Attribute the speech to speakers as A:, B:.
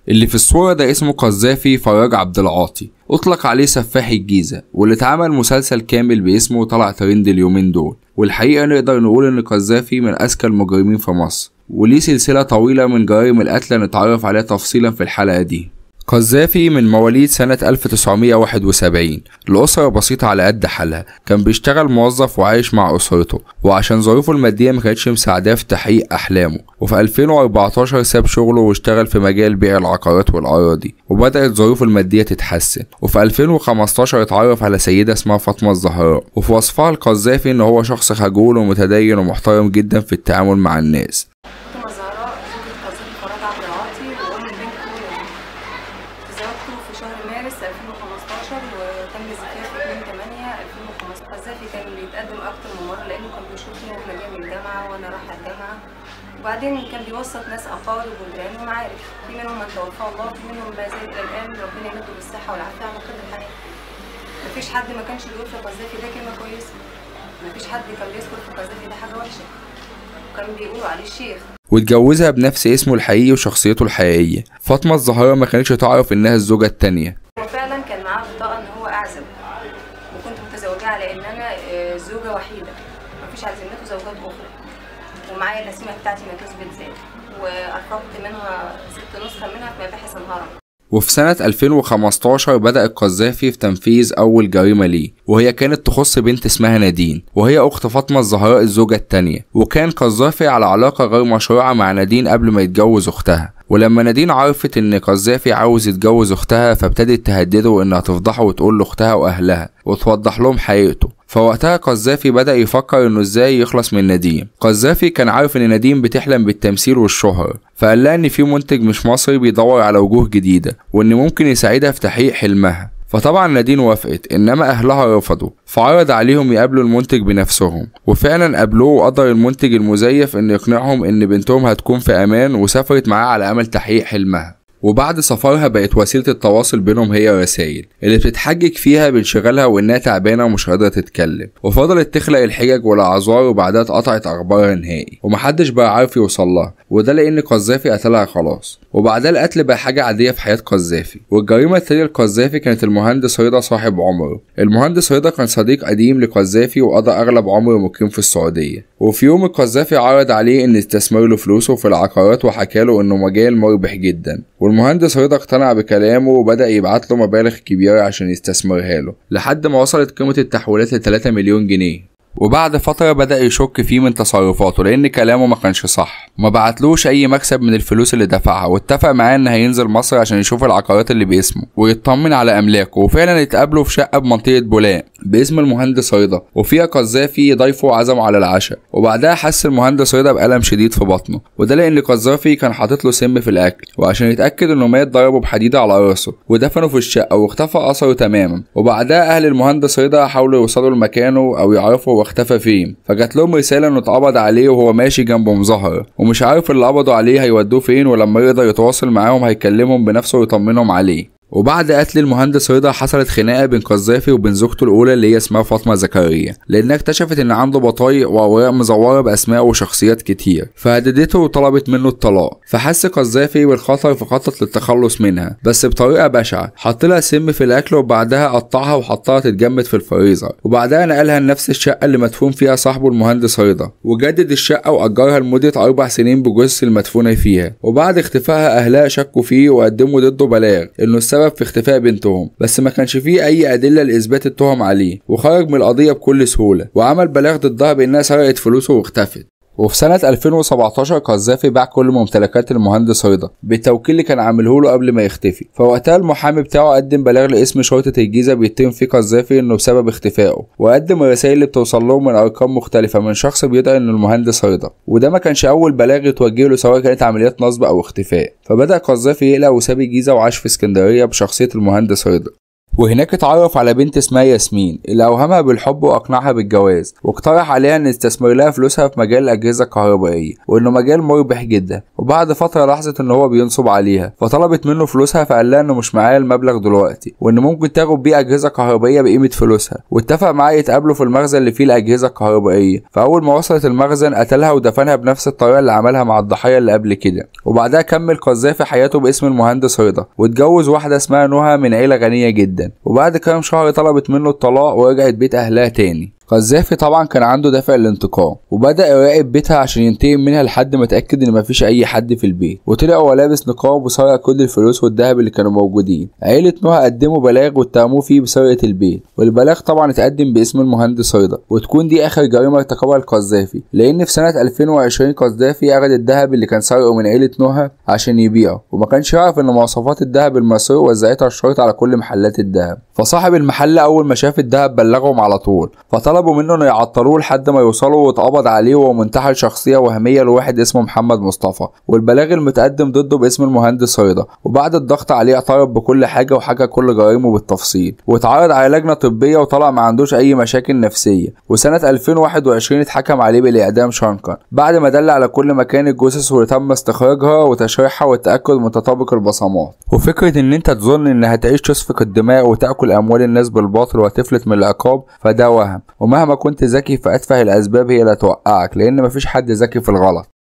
A: اللي في الصورة ده اسمه قذافي فراج عبد العاطي أطلق عليه سفاح الجيزة واللي اتعمل مسلسل كامل باسمه طلع ترند اليومين دول والحقيقة نقدر نقول إن قذافي من أذكى المجرمين في مصر وليه سلسلة طويلة من جرائم القتل نتعرف عليها تفصيلا في الحلقة دي قذافي من مواليد سنة 1971 لأسرة بسيطة على قد حالها كان بيشتغل موظف وعايش مع أسرته وعشان ظروفه المادية ما كانتش مساعداه في تحقيق أحلامه وفي 2014 ساب شغله واشتغل في مجال بيع العقارات والأراضي وبدأت ظروفه المادية تتحسن وفي 2015 اتعرف على سيدة اسمها فاطمة الزهراء وفي وصفها القذافي إن هو شخص خجول ومتدين ومحترم جدا في التعامل مع الناس
B: فاطمة زهراء زوجة قذافي فرج عبد العاطي وأم البنت كلها تزوجته في شهر مارس 2015 وتم زفاف 2 8 2015 قذافي كان بيتقدم أكتر من مرة لأنه كان بيشوفني وإحنا جايين من الجامعة وأنا رايحة الجامعة وبعدين كان بيوسط ناس أقارب وجيران ومعارف في منهم من توفاه الله في منهم ما زال إلى الآن ربنا يمده بالصحة والعافية على قدر الحياة مفيش حد ما كانش بيقول في قذافي ده كلمة كويسة مفيش حد كان بيذكر في قذافي ده حاجة وحشة وكان بيقولوا عليه الشيخ
A: واتجوزها بنفس اسمه الحقيقي وشخصيته الحقيقية فاطمة الزهراء ما كانتش تعرف إنها الزوجة التانية
B: هو فعلا كان معاه بطاقة ان هو اعزب وكنت متزوجة على ان انا آه، زوجة وحيدة مفيش على ذمته زوجات اخرى ومعايا الاسمة بتاعتي ما تثبت ذلك وارفقت منها ست نسخة منها في مباحث الهرم
A: وفي سنة 2015 بدأ القذافي في تنفيذ أول جريمة ليه وهي كانت تخص بنت اسمها نادين وهي أخت فاطمة الزهراء الزوجة التانية وكان قذافي على علاقة غير مشروعة مع نادين قبل ما يتجوز أختها ولما نادين عرفت إن قذافي عاوز يتجوز أختها فابتدت تهدده إنها تفضحه وتقول لأختها وأهلها وتوضح لهم حقيقته فوقتها قذافي بدأ يفكر إنه إزاي يخلص من نديم قذافي كان عارف إن نديم بتحلم بالتمثيل والشهرة فقال لها إن في منتج مش مصري بيدور على وجوه جديدة وإن ممكن يساعدها في تحقيق حلمها فطبعا نادين وافقت انما اهلها رفضوا فعرض عليهم يقابلوا المنتج بنفسهم وفعلا قابلوه وقدر المنتج المزيف انه يقنعهم ان بنتهم هتكون في امان وسافرت معاه على امل تحقيق حلمها وبعد سفرها بقت وسيلة التواصل بينهم هي رسائل اللي بتتحجج فيها بانشغالها وإنها تعبانة ومش قادرة تتكلم وفضلت تخلق الحجج والأعذار وبعدها اتقطعت أخبارها نهائي ومحدش بقى عارف يوصل لها وده لأن قذافي قتلها خلاص وبعدها القتل بقى حاجة عادية في حياة قذافي والجريمة التانية لقذافي كانت المهندس رضا صاحب عمره المهندس رضا كان صديق قديم لقذافي وقضى أغلب عمره مقيم في السعودية وفي يوم القذافي عرض عليه إن يستثمر له فلوسه في العقارات وحكاله إنه مجال مربح جدا والمهندس رضا اقتنع بكلامه وبدأ يبعت له مبالغ كبيرة عشان يستثمرها له لحد ما وصلت قيمة التحويلات ل 3 مليون جنيه وبعد فترة بدأ يشك فيه من تصرفاته لأن كلامه ما كانش صح وما بعتلوش أي مكسب من الفلوس اللي دفعها واتفق معاه إن هينزل مصر عشان يشوف العقارات اللي باسمه ويطمن على أملاكه وفعلا اتقابلوا في شقة بمنطقة بولاق باسم المهندس رضا وفيها قذافي ضيفه عزمه على العشاء وبعدها حس المهندس رضا بألم شديد في بطنه وده لأن قذافي كان حاطط له سم في الأكل وعشان يتأكد إنه مات ضربه بحديدة على راسه ودفنه في الشقة واختفى أثره تماما وبعدها أهل المهندس رضا حاولوا يوصلوا لمكانه أو يعرفوا هو اختفى فين فجات لهم رسالة إنه اتقبض عليه وهو ماشي جنب مظاهرة ومش عارف اللي قبضوا عليه هيودوه فين ولما يقدر يتواصل معاهم هيكلمهم بنفسه ويطمنهم عليه وبعد قتل المهندس رضا حصلت خناقه بين قذافي وبين زوجته الاولى اللي هي اسمها فاطمه زكريا لانها اكتشفت ان عنده بطايق واوراق مزوره باسماء وشخصيات كتير فهددته وطلبت منه الطلاق فحس قذافي بالخطر فخطط للتخلص منها بس بطريقه بشعه حط لها سم في الاكل وبعدها قطعها وحطها تتجمد في الفريزر وبعدها نقلها لنفس الشقه اللي مدفون فيها صاحبه المهندس رضا وجدد الشقه واجرها لمده اربع سنين بجثث المدفونه فيها وبعد اختفائها اهلها شكوا فيه وقدموا ضده بلاغ انه السبب في اختفاء بنتهم بس ما كانش فيه اي ادله لاثبات التهم عليه وخرج من القضيه بكل سهوله وعمل بلاغ ضدها بانها سرقت فلوسه واختفت وفي سنة 2017 قذافي باع كل ممتلكات المهندس رضا بالتوكيل اللي كان عامله له قبل ما يختفي فوقتها المحامي بتاعه قدم بلاغ لاسم شرطة الجيزة بيتهم فيه قذافي انه بسبب اختفائه وقدم الرسائل اللي بتوصل له من ارقام مختلفة من شخص بيدعي انه المهندس رضا وده ما كانش اول بلاغ يتوجه له سواء كانت عمليات نصب او اختفاء فبدأ قذافي يقلق وساب الجيزة وعاش في اسكندرية بشخصية المهندس رضا وهناك اتعرف على بنت اسمها ياسمين اللي اوهمها بالحب واقنعها بالجواز واقترح عليها ان تستثمر لها فلوسها في مجال الاجهزه الكهربائيه وانه مجال مربح جدا وبعد فتره لاحظت ان هو بينصب عليها فطلبت منه فلوسها فقال لها انه مش معايا المبلغ دلوقتي وان ممكن تاخد بيه اجهزه كهربائيه بقيمه فلوسها واتفق معاه يتقابلوا في المخزن اللي فيه الاجهزه الكهربائيه فاول ما وصلت المخزن قتلها ودفنها بنفس الطريقه اللي عملها مع الضحيه اللي قبل كده وبعدها كمل قذافي حياته باسم المهندس رضا واتجوز واحده اسمها نهى من عيله غنيه جدا وبعد كام شهر طلبت منه الطلاق ورجعت بيت اهلها تاني قذافي طبعا كان عنده دافع الانتقام وبدا يراقب بيتها عشان ينتقم منها لحد ما اتاكد ان مفيش اي حد في البيت وطلع وهو لابس نقاب وسرق كل الفلوس والذهب اللي كانوا موجودين عيله نهى قدموا بلاغ واتهموه فيه بسرقه البيت والبلاغ طبعا اتقدم باسم المهندس رضا وتكون دي اخر جريمه ارتكبها القذافي لان في سنه 2020 قذافي اخد الذهب اللي كان سرقه من عيله نهى عشان يبيعه وما كانش يعرف ان مواصفات الذهب المسروق وزعتها الشرطه على كل محلات الذهب فصاحب المحل اول ما شاف الذهب بلغهم على طول فطلبوا منه انه يعطلوه لحد ما يوصلوا واتقبض عليه وهو منتحل شخصيه وهميه لواحد اسمه محمد مصطفى والبلاغ المتقدم ضده باسم المهندس رضا وبعد الضغط عليه اعترف بكل حاجه وحكى كل جرائمه بالتفصيل واتعرض على لجنه طبيه وطلع ما عندوش اي مشاكل نفسيه وسنه 2021 اتحكم عليه بالاعدام شنقا بعد ما دل على كل مكان الجثث وتم استخراجها وتشريحها والتاكد من تطابق البصمات وفكره ان انت تظن ان هتعيش تسفك الدماء وتاكل اموال الناس بالباطل وتفلت من العقاب فده وهم ومهما كنت ذكي فأتفه الأسباب هي اللي توقعك لأن مفيش حد ذكي في الغلط